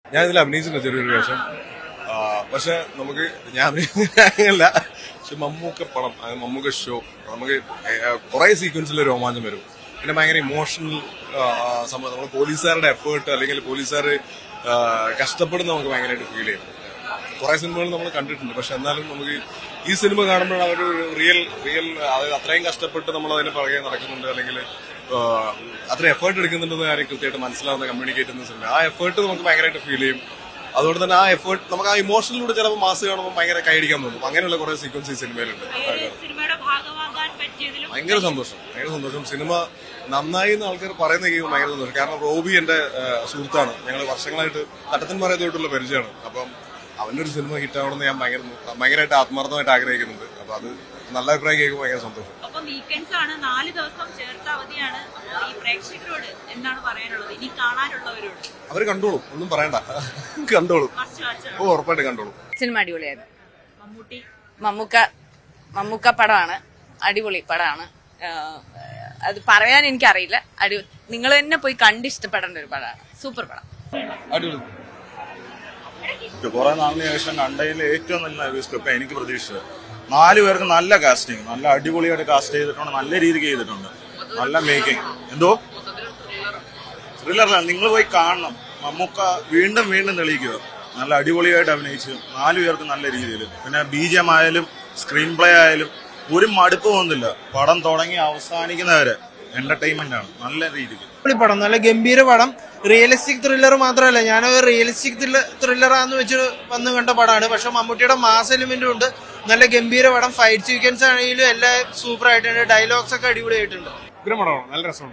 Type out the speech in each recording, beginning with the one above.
ഞാൻ ഇതിൽ അഭിനയിച്ചിട്ടുണ്ട് ചെറിയൊരു വേഷം ആ, പക്ഷെ നമുക്ക് ഞാൻ അഭിനയിച്ചില്ല പക്ഷെ മമ്മൂക്ക പടം അത് മമ്മൂക്ക ഷോ നമുക്ക് കുറെ സീക്വൻസിൽ രോമാഞ്ചം വരും പിന്നെ ഭയങ്കര ഇമോഷണൽ സംഭവം നമ്മൾ പോലീസുകാരുടെ എഫേർട്ട് അല്ലെങ്കിൽ പോലീസുകാർ കഷ്ടപ്പെടുന്ന നമുക്ക് ഭയങ്കരമായിട്ട് ഫീൽ ചെയ്യും കുറെ സിനിമകൾ നമ്മൾ കണ്ടിട്ടുണ്ട് പക്ഷെ എന്നാലും നമുക്ക് ഈ സിനിമ കാണുമ്പോൾ അവർ റിയൽ റിയൽ അതായത് അത്രയും കഷ്ടപ്പെട്ട് നമ്മൾ അതിന് പുറകെ നടക്കുന്നുണ്ട് അല്ലെങ്കിൽ അത്ര എഫേർട്ട് എടുക്കുന്നുണ്ടെന്ന് കാര്യം കൃത്യമായിട്ട് മനസ്സിലാവുന്ന കമ്മ്യൂണിക്കേറ്റ് ചെയ്യുന്ന സിനിമ ആ എഫേർട്ട് നമുക്ക് ഭയങ്കരമായിട്ട് ഫീൽ ചെയ്യും അതുകൊണ്ട് തന്നെ ആ എഫേർട്ട് നമുക്ക് ആ ഇമോഷനിലൂടെ ചിലപ്പോൾ മാസ് കാണുമ്പോൾ ഭയങ്കര കൈയടിക്കാൻ തോന്നും അങ്ങനെയുള്ള കുറെ സീക്വൻസ് ഈ സിനിമയിലുണ്ട് ഒരു സിനിമയുടെ ഭാഗമാകാൻ പറ്റിയതിലും ഭയങ്കര സന്തോഷം ഭയങ്കര സന്തോഷം സിനിമ നന്നായി എന്ന് ആൾക്കാർ പറയുന്ന കേൾക്കുമ്പോൾ ഭയങ്കര സന്തോഷം കാരണം റോബി എന്റെ ആ, സുഹൃത്താണ് ഞങ്ങൾ വർഷങ്ങളായിട്ട് തട്ടത്തിന്മാരായിട്ടുള്ള പരിചയമാണ് അപ്പം അവന്റെ ഒരു സിനിമ ഹിറ്റ് ആവണമെന്ന് ഞാൻ ഭയങ്കര ഭയങ്കരമായിട്ട് ആത്മാർത്ഥമായിട്ട് ആഗ്രഹിക്കുന്നുണ്ട് അപ്പൊ അത് നല്ല അഭിപ്രായം കേൾക്കുമ്പോൾ ഭയങ്കര സന്തോഷം അപ്പൊ വീക്കെൻഡ്സ് ആണ് നാല് ദിവസം ചേർത്ത അവധിയാണ് അപ്പൊ ഈ പ്രേക്ഷകരോട് എന്താണ് പറയാനുള്ളത് ഇനി കാണാനുള്ളവരോട് അവർ കണ്ടോളും ഒന്നും പറയണ്ട കണ്ടോളും മസ്റ്റ് വാച്ച് ഓ ഉറപ്പായിട്ട് കണ്ടോളും സിനിമ അടിപൊളിയായിരുന്നു മമ്മൂട്ടി മമ്മൂക്ക മമ്മൂക്ക പടമാണ് അടിപൊളി പടമാണ് അത് പറയാൻ എനിക്കറിയില്ല അടി നിങ്ങൾ തന്നെ പോയി കണ്ട് ഇഷ്ടപ്പെടേണ്ട ഒരു പടമാണ് സൂപ്പർ പടം അടിപൊളി കുറെ നാളിന് ശേഷം കണ്ടതിൽ ഏറ്റവും നല്ല ഒരു സ്ക്രിപ്പ് എനിക്ക് പ്രതീക്ഷിച്ചത് നാല് പേർക്ക് നല്ല കാസ്റ്റിംഗ് നല്ല അടിപൊളിയായിട്ട് കാസ്റ്റ് ചെയ്തിട്ടുണ്ട് നല്ല രീതിക്ക് ചെയ്തിട്ടുണ്ട് നല്ല മേക്കിംഗ് എന്തോ ത്രില്ലറല്ല നിങ്ങൾ പോയി കാണണം മമ്മൂക്ക വീണ്ടും വീണ്ടും തെളിയിക്കുക നല്ല അടിപൊളിയായിട്ട് അഭിനയിച്ചു നാല് പേർക്ക് നല്ല രീതിയിൽ പിന്നെ ബി ജി എം ആയാലും സ്ക്രീൻ പ്ലേ ആയാലും ഒരു മടുപ്പ് തോന്നുന്നില്ല പടം തുടങ്ങി അവസാനിക്കുന്നവരെ എന്റർടൈൻമെന്റ് ആണ് നല്ല രീതിക്ക് അടിപൊളി പടം നല്ല ഗംഭീര പടം റിയലിസ്റ്റിക് ത്രില്ലർ മാത്രമല്ല ഞാൻ റിയലിസ്റ്റിക് ത്രില്ലറാന്ന് വെച്ച് വന്ന് കണ്ട പടമാണ് പക്ഷെ മമ്മൂട്ടിയുടെ മാസ് എലിമെന്റും ഉണ്ട് നല്ല ഗംഭീര പടം ഫൈറ്റ് സീക്വൻസ് ആണെങ്കിലും എല്ലാം സൂപ്പർ ആയിട്ടുണ്ട് ഡയലോഗ്സ് ഒക്കെ അടിപൊളിയായിട്ടുണ്ട് ഉഗ്രമടമാണ് നല്ല രസമുണ്ട്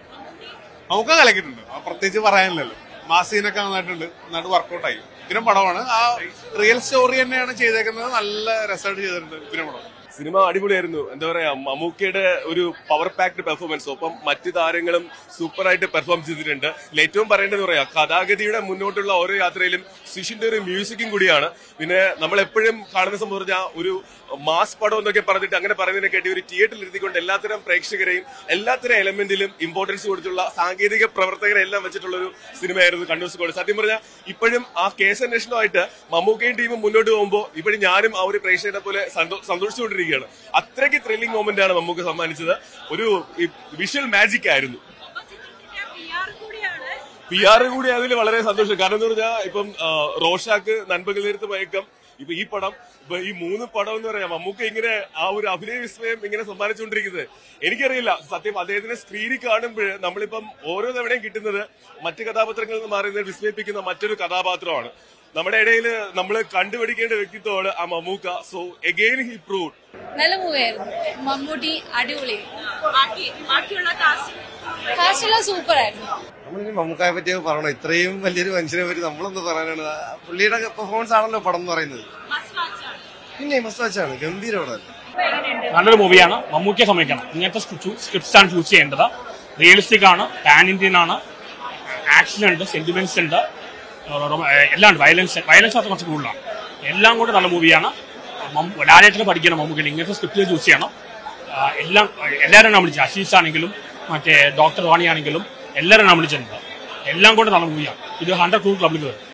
നമുക്ക് കലക്കിയിട്ടുണ്ട് ആ പ്രത്യേകിച്ച് പറയാനില്ലല്ലോ മാസീനൊക്കെ നന്നായിട്ടുണ്ട് നന്നായിട്ട് വർക്കൗട്ടായി ഉഗ്രം പടമാണ് ആ റിയൽ സ്റ്റോറി തന്നെയാണ് ചെയ്തേക്കുന്നത് നല്ല രസമായിട്ട് ചെയ്തിട്ടുണ്ട് ഉഗ്രം പടം സിനിമ അടിപൊളിയായിരുന്നു എന്താ പറയാ മമ്മൂക്കയുടെ ഒരു പവർ പാക്ഡ് പെർഫോമൻസ് ഒപ്പം മറ്റു താരങ്ങളും സൂപ്പറായിട്ട് പെർഫോം ചെയ്തിട്ടുണ്ട് ഇതിൽ ഏറ്റവും പറയേണ്ടതെന്ന് പറയാ കഥാഗതിയുടെ മുന്നോട്ടുള്ള ഓരോ യാത്രയിലും സുഷിന്റെ ഒരു മ്യൂസിക്കും കൂടിയാണ് പിന്നെ നമ്മൾ എപ്പോഴും കാണുന്ന സംഭവം പറഞ്ഞാൽ ഒരു മാസ് പടം എന്നൊക്കെ പറഞ്ഞിട്ട് അങ്ങനെ പറയുന്നതിനെ കേട്ടി ഒരു തിയേറ്ററിൽ ഇരുത്തിക്കൊണ്ട് എല്ലാത്തരം പ്രേക്ഷകരെയും എല്ലാത്തരം എലമെന്റിലും ഇമ്പോർട്ടൻസ് കൊടുത്തുള്ള സാങ്കേതിക പ്രവർത്തകരെ എല്ലാം വെച്ചിട്ടുള്ള ഒരു സിനിമയായിരുന്നു കണ്ണൂർ സ്കോഡ് സത്യം പറഞ്ഞാൽ ഇപ്പോഴും ആ കേസ് അന്വേഷണമായിട്ട് മമ്മൂക്കയും ടീമും മുന്നോട്ട് പോകുമ്പോൾ ഇപ്പോഴും ഞാനും ആ ഒരു പ്രേക്ഷകനെ പോലെ സന്തോ- സന്തോഷിച്ചുകൊണ്ടിരിക്കുകയാണ് അത്രയ്ക്ക് ത്രില്ലിംഗ് മൊമെന്റ് ആണ് നമുക്ക് സമ്മാനിച്ചത് ഒരു വിഷ്വൽ മാജിക് ആയിരുന്നു അപ്പൊ സിനിമയ്ക്ക് പി ആർ കൂടിയാണ് പി ആർ കൂടി അതിൽ വളരെ സന്തോഷം കാരണം എന്ന് പറഞ്ഞാൽ ഇപ്പം ആ, റോഷാക്ക് നൻപകൽ നേരത്ത് മയക്കം ഇപ്പൊ ഈ പടം ഇപ്പൊ ഈ മൂന്ന് പടം എന്ന് പറയാം മമ്മൂക്ക ഇങ്ങനെ ആ ഒരു അഭിനയ വിസ്മയം ഇങ്ങനെ സമ്മാനിച്ചുകൊണ്ടിരിക്കുന്നത് എനിക്കറിയില്ല സത്യം അദ്ദേഹത്തിന്റെ സ്ക്രീനിൽ കാണുമ്പോൾ നമ്മളിപ്പം ഓരോ തവണയും കിട്ടുന്നത് മറ്റു കഥാപാത്രങ്ങളിൽ നിന്ന് മാറി വിസ്മയിപ്പിക്കുന്ന മറ്റൊരു കഥാപാത്രമാണ് നമ്മുടെ ഇടയിൽ നമ്മൾ കണ്ടുപിടിക്കേണ്ട വ്യക്തിത്വമാണ് ആ Mammukka so again he prove നല്ല മൂവിയായിരുന്നു മമ്മൂട്ടി അടിപൊളി ബാക്കി ബാക്കിയുള്ള കാസ്റ്റ് കാസ്റ്റെല്ലാം സൂപ്പർ ആയിരുന്നു നമ്മളിനി മമ്മൂക്കായെ പറ്റി പറയണം ഇത്രയും വലിയൊരു മനുഷ്യനെ പറ്റി നമ്മളെന്ത് പറയാനാണ് ആ പുള്ളിയുടെ പെർഫോമൻസ് ആണല്ലോ പടം എന്ന് പറയുന്നത് മസ്റ്റ് വാച്ച് ആണ് പിന്നെ മസ്റ്റ് വാച്ചാണ് ഗംഭീര പടം നല്ലൊരു മൂവിയാണ് മമ്മൂക്കിയെ സമ്മതിക്കണം ഇങ്ങനത്തെ സ്ക്രിപ്റ്റ്സ് ആണ് ചൂസ് ചെയ്യേണ്ടത് റിയലിസ്റ്റിക് ആണ് പാൻ ഇന്ത്യൻ ആണ് ആക്ഷൻ ഉണ്ട് സെന്റിമെന്റ്സ് ഉണ്ട് റൊമ- എല്ലാം ഉണ്ട് വയലൻസ് വയലൻസ് അത് കുറച്ച് കൂടുതലാണ് എല്ലാം കൂടെ നല്ല മൂവിയാണ് ലാലേറ്റിന് പഠിക്കണം മമ്മൂക്കിൽ ഇങ്ങനത്തെ സ്ക്രിപ്റ്റ് ചൂസ് ചെയ്യണം ആ, എല്ലാം എല്ലാവരും നമ്മൾ വിളിച്ചു അഷീസ് ആണെങ്കിലും മറ്റേ ഡോക്ടർ വാണി ആണെങ്കിലും എല്ലാവരും നമ്മൾ വിളിച്ചിട്ടുണ്ട് എല്ലാം കൂടെ നല്ല മൂവിയാണ് ഇത് ഹൺഡ്രഡ് ക്രൂർ ക്ലബിൽ കയറും